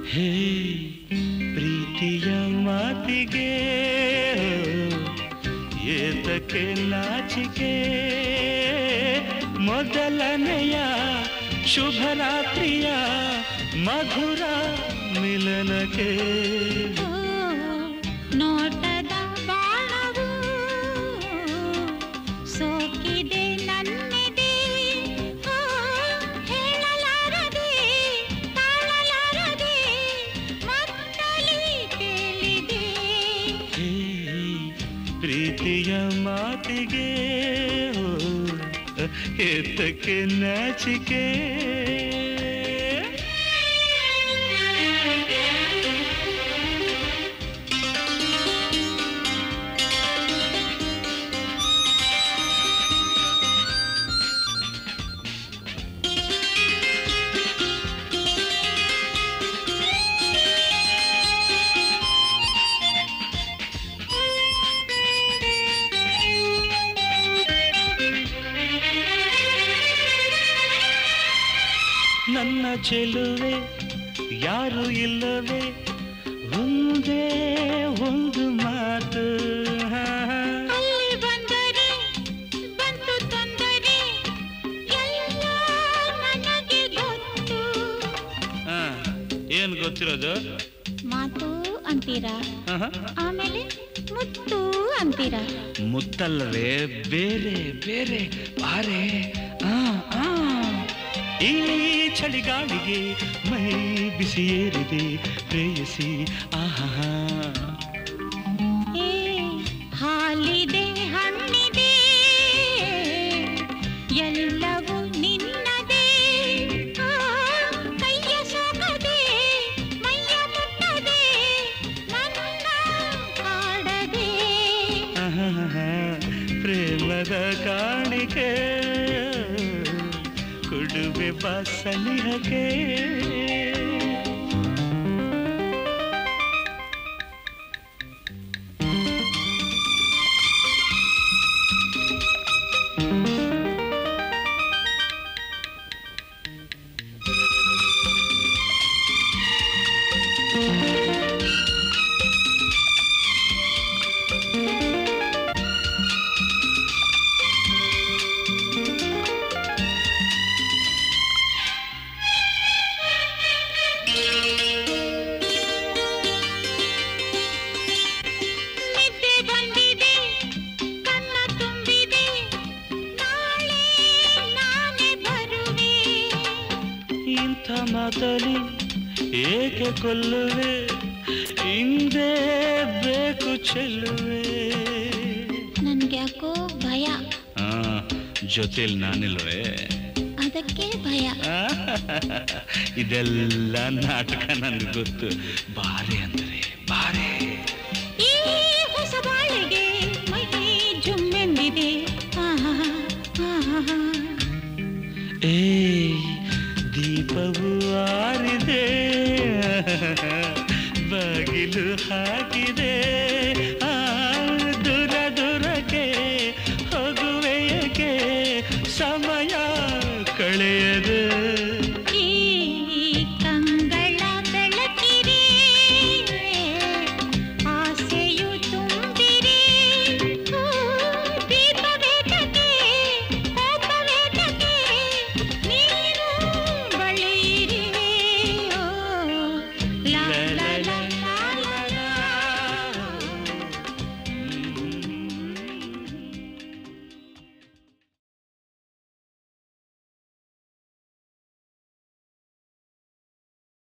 ಹೇ ಪ್ರೀತಿಯ ಮಾತಿಗೆ ಏತಕ್ಕೆ ನಾಚಿಕೆ ಮೊದಲನೆಯ ಶುಭರಾತ್ರಿಯ ಮಧುರ ಮಿಲನಕ್ಕೆ ಓ, ನೋಟದ ಬಾಣವು ಸೋಕಿದೆ ನನ್ನಿದೆ ಓ, ಹೇಳಲಾರದೆ ತಾಳಲಾರದೆ ಮತ್ತಲಿ ತೇಲಿದೆ ಹೇ ಪ್ರೀತಿಯ ಮಾತಿಗೆ ಓ, ಏತಕ್ಕೆ ನಾಚಿಕೆ ನನ್ನ ಚೆಲುವೆ ಯಾರು ಇಲ್ಲವೇ ಒಂದೇ ಒಂದು ಮಾತು ಹಾ, ಹಾ. ಅಲ್ಲಿ ಬಂದರೆ ಬಂತು ತೊಂದರೆ ಎಲ್ಲ ನನಗೆ ಗೊತ್ತು ಹಾ, ಏನ್ ಗೊತ್ತಿರೋದು ಮಾತು ಅಂತೀರಾ ಆಹಾ. ಆಮೇಲೆ ಮುತ್ತು ಅಂತೀರಾ ಮುತ್ತಲ್ಲವೇ ಬೇರೆ ಬೇರೆ ಬಾರೆ ಆ, ಆ. ಈ ಚಳಿಗಾಳಿಗೆ ಮೈ ಬಿಸಿ ಏರಿದೆ ಪ್ರೇಯಸಿ ಆಹಾ ಏ ಹಾಲಿದೆ ಹಣ್ಣಿದೆ ಎಲ್ಲವೂ ನಿನ್ನದೇ ಆ, ಕೈಯ ಸೋಕದೆ ಮೈಯ ಮುಟ್ಟದೆ ನನ್ನ ಕಾಡದೆ ಆಹಾ, ಪ್ರೇಮದ ಕಾಣಿಕೆ ಕೊಡುವೆ ಬಾಸನಿಹಕ್ಕೆ ನಿದ್ದೆ ಬಂದಿದೆ ಕಣ್ಣ ತುಂಬಿದೆ ನಾಳೆ ನಾನೇ ಬರುವೆ ಇಂಥ ಮಾತಲಿ ಏಕೆ ಕೊಲ್ಲುವೆ ಹಿಂದೆ ಬೇಕು ಚೆಲ್ಲುವೆ ನನ್ಗ್ಯಾಕೋ ಭಯ ಆ, ಜೊತೆಲ್ ನಾನಿಲ್ವೇ ಅದಕ್ಕೆ ಭಯ ಆ, ಇದೆಲ್ಲ ನಾಟಕ ನನ್ಗೆ ಗೊತ್ತು ಬಾರೆ ಅಂದರೆ ಬಾರೆ ಈ ಹೊಸ ಬಾಳಿಗೆ ಮೈ ಜುಮ್ಮೆಂದಿದೆ ಆಹಾ, ಆಹಾ. ಏ ದೀಪವು ಆರಿದೆ ಬಾಗಿಲು ಹಾಕಿದೆ